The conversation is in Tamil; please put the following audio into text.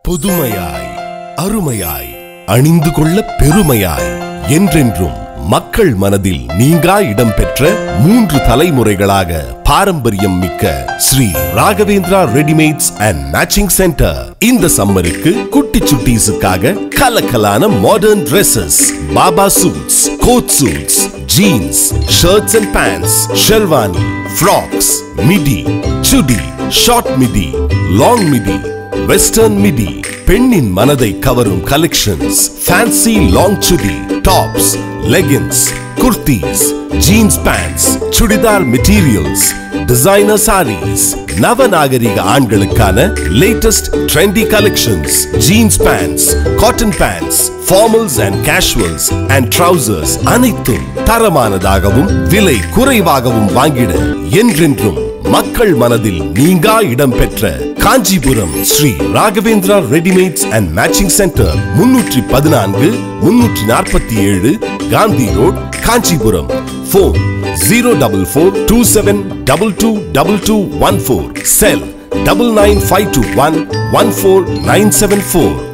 புதுமையாய் அருமையாய் அணிந்து கொள்ள பெருமையாய் என்றென்றும் மக்கள் மனதில் நீங்கா இடம் பெற்ற மூன்று தலைமுறைகளாக பாரம்பரியம் மிக்க Sri Raghavendra readymades and matching centre இந்த சம்மருக்கு குட்டி சுட்டீஸுக்காக கலக்கலான மாடர்ன் Dresses பாபா suits coat suits jeans shirts and pants sherwani frocks midi chudi short midi long midi western midi பெண்ணின் மனதை கவரும் collections fancy long chudi tops leggings kurtis jeans pants churidar materials designer sarees நவநாகரிக ஆண்களுக்கான latest trendy collections jeans pants cotton pants formals and casuals and trousers அனைத்தும் தரமானதாகவும் விலை குறைவாகவும் வாங்கிட என்றென்றும் மக்கள் மனதில் நீங்கா இடம் பெற்ற Kanchipuram Sri Raghavendra readymades and matching centre முன்னூற்றி பதினான்கு முன்னூற்றி நாற்பத்தி ஏழு Gandhi road Kanchipuram phone zero double four two seven double two double two one four cell double nine five two one one four nine seven four